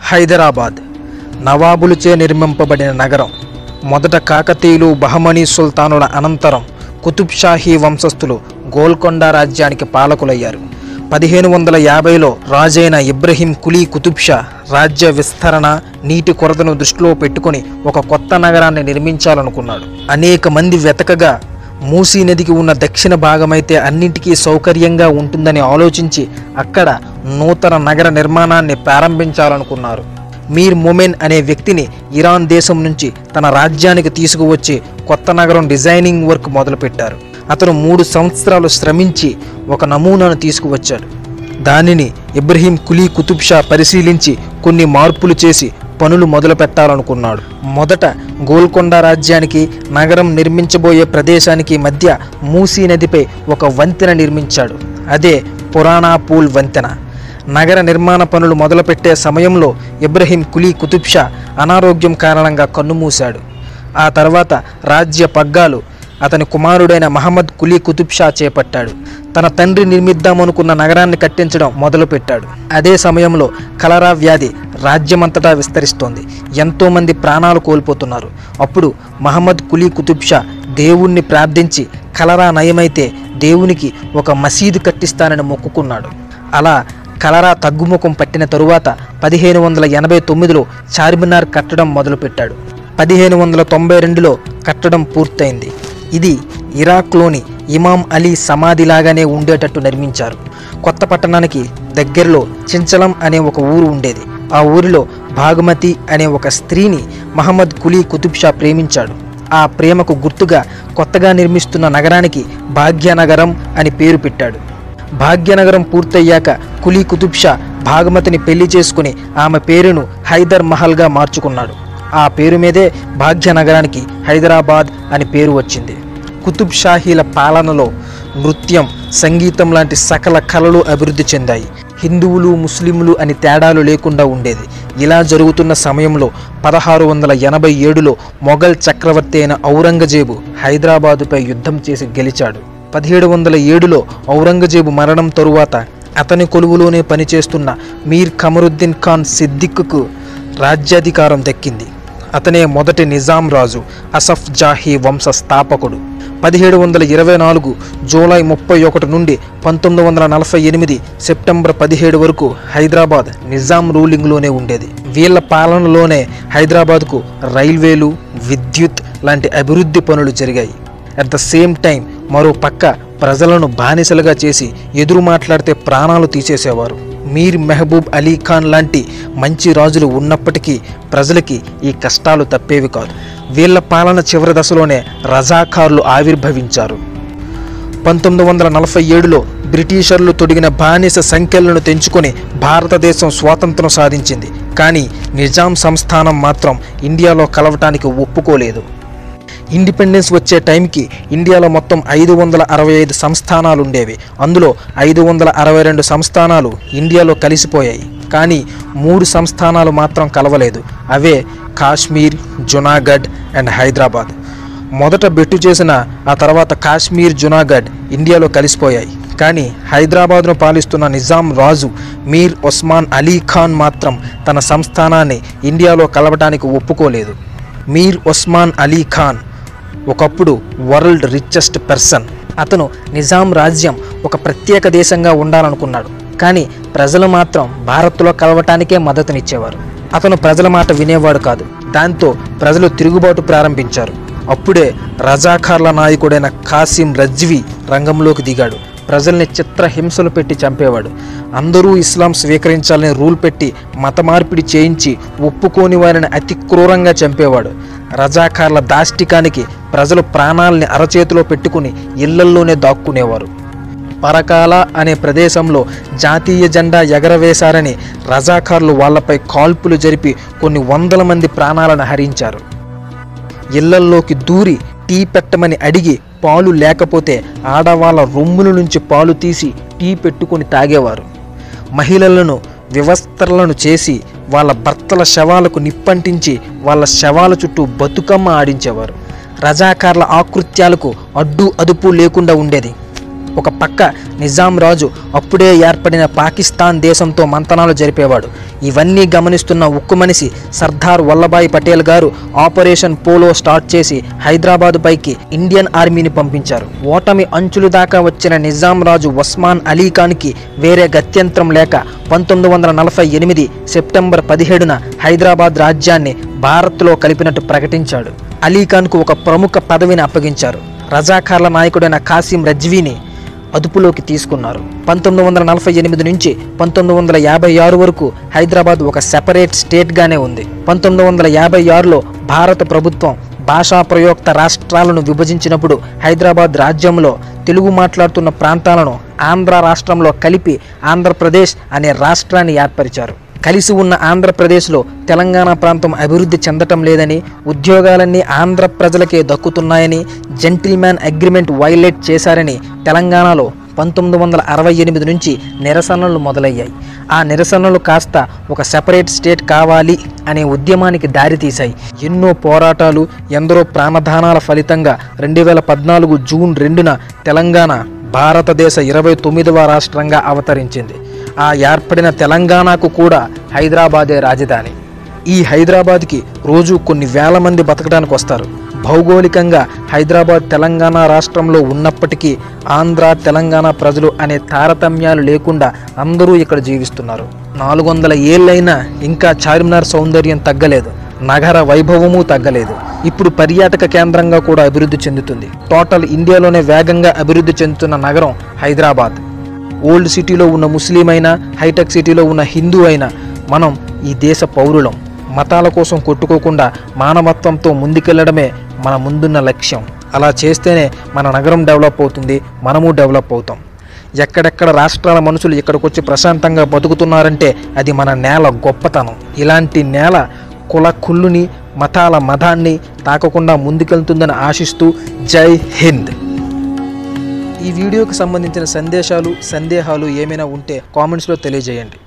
హైదరాబాద్ నవాబులచే నిర్మింపబడిన నగరం మొదట కాకతీయులు బహమనీ సుల్తానుల అనంతరం కుతుబ్ షాహీ వంశస్థులు గోల్కొండ రాజ్యానికి పాలకులయ్యారు పదిహేను వందల యాభైలో రాజైన ఇబ్రహీం కులీ కుతుబ్ షా రాజ్య విస్తరణ నీటి కొరతను దృష్టిలో పెట్టుకొని ఒక కొత్త నగరాన్ని నిర్మించాలనుకున్నాడు అనేక మంది వెతకగా మూసీ నదికి ఉన్న దక్షిణ భాగమైతే అన్నింటికీ సౌకర్యంగా ఉంటుందని ఆలోచించి అక్కడ నూతన నగర నిర్మాణాన్ని ప్రారంభించాలనుకున్నారు మీర్ మొమెన్ అనే వ్యక్తిని ఇరాన్ దేశం నుంచి తన రాజ్యానికి తీసుకువచ్చి కొత్త నగరం డిజైనింగ్ వర్క్ మొదలుపెట్టారు అతను మూడు సంవత్సరాలు శ్రమించి ఒక నమూనాను తీసుకువచ్చాడు దానిని ఇబ్రహీం కులీ కుతుబ్ షా పరిశీలించి కొన్ని మార్పులు చేసి పనులు మొదలు పెట్టాలనుకున్నాడు మొదట గోల్కొండ రాజ్యానికి నగరం నిర్మించబోయే ప్రదేశానికి మధ్య మూసీ నదిపై ఒక వంతెన నిర్మించాడు అదే పురాణాపూల్ వంతెన నగర నిర్మాణ పనులు మొదలుపెట్టే సమయంలో ఇబ్రహీం కులీ కుతుబ్ షా అనారోగ్యం కారణంగా కన్నుమూశాడు ఆ తర్వాత రాజ్య పగ్గాలు అతని కుమారుడైన మహమ్మద్ కులీ కుతుబ్ షా చేపట్టాడు తన తండ్రి నిర్మిద్దామనుకున్న నగరాన్ని కట్టించడం మొదలుపెట్టాడు అదే సమయంలో కలరా వ్యాధి రాజ్యమంతటా విస్తరిస్తోంది ఎంతోమంది ప్రాణాలు కోల్పోతున్నారు అప్పుడు మహమ్మద్ కులీ కుతుబ్ షా దేవుణ్ణి ప్రార్థించి కలరా నయమైతే దేవునికి ఒక మసీదు కట్టిస్తానని మొక్కుకున్నాడు అలా కలరా తగ్గుముఖం పట్టిన తరువాత పదిహేను వందల ఎనభై తొమ్మిదిలో చార్మినార్ కట్టడం మొదలుపెట్టాడు పదిహేను వందల తొంభై రెండులో కట్టడం పూర్తయింది ఇది ఇరాక్లోని ఇమాం అలీ సమాధిలాగానే ఉండేటట్టు నిర్మించారు కొత్త పట్టణానికి దగ్గరలో చించలం అనే ఒక ఊరు ఉండేది ఆ ఊరిలో భాగమతి అనే ఒక స్త్రీని మహమ్మద్ కులీ కుతుబ్ షా ప్రేమించాడు ఆ ప్రేమకు గుర్తుగా కొత్తగా నిర్మిస్తున్న నగరానికి భాగ్యనగరం అని పేరు పెట్టాడు భాగ్యనగరం పూర్తయ్యాక కులీ కుతుబ్ షా భాగమతిని పెళ్లి చేసుకుని ఆమె పేరును హైదర్ మహల్గా మార్చుకున్నాడు ఆ పేరు మీదే భాగ్యనగరానికి హైదరాబాద్ అని పేరు వచ్చింది కుతుబ్ షాహీల పాలనలో నృత్యం సంగీతం లాంటి సకల కళలు అభివృద్ధి చెందాయి హిందువులు ముస్లింలు అని తేడాలు లేకుండా ఉండేది ఇలా జరుగుతున్న సమయంలో పదహారు వందల ఎనభై ఏడులో మొఘల్ చక్రవర్తి అయిన ఔరంగజేబు హైదరాబాదుపై యుద్ధం చేసి గెలిచాడు పదిహేడు వందల ఏడులో ఔరంగజేబు మరణం తరువాత అతని కొలువులోనే పనిచేస్తున్న మీర్ కమరుద్దీన్ ఖాన్ సిద్దిక్కు రాజ్యాధికారం దక్కింది అతనే మొదటి నిజాం రాజు అసఫ్ జాహీ వంశ స్థాపకుడు పదిహేడు వందల ఇరవై నాలుగు జూలై ముప్పై ఒకటి నుండి పంతొమ్మిది వందల నలభై ఎనిమిది సెప్టెంబర్ పదిహేడు వరకు హైదరాబాద్ నిజాం రూలింగ్లోనే ఉండేది వీళ్ళ పాలనలోనే హైదరాబాద్కు రైల్వేలు విద్యుత్ లాంటి అభివృద్ధి పనులు జరిగాయి అట్ ద సేమ్ టైం మరో పక్క ప్రజలను బానిసలుగా చేసి ఎదురు మాట్లాడితే ప్రాణాలు తీసేసేవారు మీర్ మెహబూబ్ అలీ ఖాన్ లాంటి మంచి రాజులు ఉన్నప్పటికీ ప్రజలకి ఈ కష్టాలు తప్పేవి కాదు వీళ్ళ పాలన చివరి దశలోనే రజాకార్లు ఆవిర్భవించారు పంతొమ్మిది వందల నలభై ఏడులో బ్రిటిషర్లు తొడిగిన బానిస సంఖ్యలను తెంచుకొని భారతదేశం స్వాతంత్రం సాధించింది కానీ నిజాం సంస్థానం మాత్రం ఇండియాలో కలవటానికి ఒప్పుకోలేదు ఇండిపెండెన్స్ వచ్చే టైంకి ఇండియాలో మొత్తం ఐదు వందల అరవై ఐదు సంస్థానాలు ఉండేవి అందులో ఐదు వందల అరవై రెండు సంస్థానాలు ఇండియాలో కలిసిపోయాయి కానీ మూడు సంస్థానాలు మాత్రం కలవలేదు అవే కాశ్మీర్ జునాగఢ్ అండ్ హైదరాబాద్ మొదట బెట్టు చేసిన ఆ తర్వాత కాశ్మీర్ జునాగఢ్ ఇండియాలో కలిసిపోయాయి కానీ హైదరాబాద్ను పాలిస్తున్న నిజాం రాజు మీర్ ఒస్మాన్ అలీ ఖాన్ మాత్రం తన సంస్థానాన్ని ఇండియాలో కలవటానికి ఒప్పుకోలేదు మీర్ ఒస్మాన్ అలీ ఖాన్ ఒకప్పుడు వరల్డ్ రిచెస్ట్ పర్సన్ అతను నిజాం రాజ్యం ఒక ప్రత్యేక దేశంగా ఉండాలనుకున్నాడు కానీ ప్రజలు మాత్రం భారత్లో కలవటానికే మద్దతునిచ్చేవారు అతను ప్రజల మాట వినేవాడు కాదు దాంతో ప్రజలు తిరుగుబాటు ప్రారంభించారు అప్పుడే రజాఖార్ల నాయకుడైన కాసిం రజ్వీ రంగంలోకి దిగాడు ప్రజల్ని చిత్ర హింసలు పెట్టి చంపేవాడు అందరూ ఇస్లాం స్వీకరించాలని రూల్ పెట్టి మత మార్పిడి చేయించి ఒప్పుకోని వారిని అతి క్రూరంగా చంపేవాడు రజాకార్ల దాష్టికానికి ప్రజలు ప్రాణాల్ని అరచేతిలో పెట్టుకుని ఇళ్లల్లోనే దాక్కునేవారు పరకాల అనే ప్రదేశంలో జాతీయ జెండా ఎగరవేశారని రజాకార్లు వాళ్ళపై కాల్పులు జరిపి కొన్ని వందల మంది ప్రాణాలను హరించారు ఇళ్లల్లోకి దూరి టీ పెట్టమని అడిగి పాలు లేకపోతే ఆడవాళ్ళ రొమ్ముల నుంచి పాలు తీసి టీ పెట్టుకొని తాగేవారు మహిళలను వివస్త్రలను చేసి వాళ్ళ భర్తల శవాలకు నిప్పంటించి వాళ్ళ శవాల చుట్టూ బతుకమ్మ ఆడించేవారు రజాకార్ల ఆకృత్యాలకు అడ్డు అదుపు లేకుండా ఉండేది ఒక పక్క నిజాం రాజు అప్పుడే ఏర్పడిన పాకిస్తాన్ దేశంతో మంతనాలు జరిపేవాడు ఇవన్నీ గమనిస్తున్న ఉక్కు మనిషి సర్దార్ వల్లభాయ్ పటేల్ గారు ఆపరేషన్ పోలో స్టార్ట్ చేసి హైదరాబాద్ పైకి ఇండియన్ ఆర్మీని పంపించారు ఓటమి అంచులు దాకా వచ్చిన నిజాం రాజు ఉస్మాన్ అలీ ఖాన్కి వేరే గత్యంతరం లేక పంతొమ్మిది వందల నలభై ఎనిమిది సెప్టెంబర్ పదిహేడున హైదరాబాద్ రాజ్యాన్ని భారత్లో కలిపినట్టు ప్రకటించాడు అలీఖాన్కు ఒక ప్రముఖ పదవిని అప్పగించారు రజాకార్ల నాయకుడైన కాసిం రజ్వీని అదుపులోకి తీసుకున్నారు పంతొమ్మిది వందల నలభై ఎనిమిది నుంచి పంతొమ్మిది వందల యాభై ఆరు వరకు హైదరాబాద్ ఒక సెపరేట్ స్టేట్గానే ఉంది పంతొమ్మిది వందల యాభై ఆరులో భారత ప్రభుత్వం భాషా ప్రయోక్త రాష్ట్రాలను విభజించినప్పుడు హైదరాబాద్ రాజ్యంలో తెలుగు మాట్లాడుతున్న ప్రాంతాలను ఆంధ్ర రాష్ట్రంలో కలిపి ఆంధ్రప్రదేశ్ అనే రాష్ట్రాన్ని ఏర్పరిచారు కలిసి ఉన్న ఆంధ్రప్రదేశ్లో తెలంగాణ ప్రాంతం అభివృద్ధి చెందటం లేదని ఉద్యోగాలన్నీ ఆంధ్ర ప్రజలకే దక్కుతున్నాయని జెంటిల్మ్యాన్ అగ్రిమెంట్ వైలేట్ చేశారని తెలంగాణలో పంతొమ్మిది వందల అరవై ఎనిమిది నుంచి నిరసనలు మొదలయ్యాయి ఆ నిరసనలు కాస్త ఒక సెపరేట్ స్టేట్ కావాలి అనే ఉద్యమానికి దారితీశాయి ఎన్నో పోరాటాలు ఎందరో ప్రాణదానాల ఫలితంగా రెండు వేల పద్నాలుగు జూన్ రెండున తెలంగాణ భారతదేశ ఇరవై తొమ్మిదవ రాష్ట్రంగా అవతరించింది ఆ ఏర్పడిన తెలంగాణకు కూడా హైదరాబాదే రాజధాని ఈ హైదరాబాద్కి రోజు కొన్ని వేల మంది బతకడానికి వస్తారు భౌగోళికంగా హైదరాబాద్ తెలంగాణ రాష్ట్రంలో ఉన్నప్పటికీ ఆంధ్ర తెలంగాణ ప్రజలు అనే తారతమ్యాలు లేకుండా అందరూ ఇక్కడ జీవిస్తున్నారు నాలుగు వందల ఏళ్ళైనా ఇంకా చార్మినార్ సౌందర్యం తగ్గలేదు నగర వైభవము తగ్గలేదు ఇప్పుడు పర్యాటక కేంద్రంగా కూడా అభివృద్ధి చెందుతుంది టోటల్ ఇండియాలోనే వేగంగా అభివృద్ధి చెందుతున్న నగరం హైదరాబాద్ ఓల్డ్ సిటీలో ఉన్న ముస్లిం అయినా హైటెక్ సిటీలో ఉన్న హిందూ అయినా మనం ఈ దేశ పౌరులం మతాల కోసం కొట్టుకోకుండా మానవత్వంతో ముందుకెళ్లడమే మన ముందున్న లక్ష్యం అలా చేస్తేనే మన నగరం డెవలప్ అవుతుంది మనము డెవలప్ అవుతాం ఎక్కడెక్కడ రాష్ట్రాల మనుషులు ఇక్కడికి వచ్చి ప్రశాంతంగా బతుకుతున్నారంటే అది మన నేల గొప్పతనం ఇలాంటి నేల కుల కుళ్ళుని మతాల మతాన్ని తాకకుండా ముందుకెళ్తుందని ఆశిస్తూ జై హింద్ ఈ వీడియోకి సంబంధించిన సందేశాలు సందేహాలు ఏమైనా ఉంటే కామెంట్స్లో తెలియజేయండి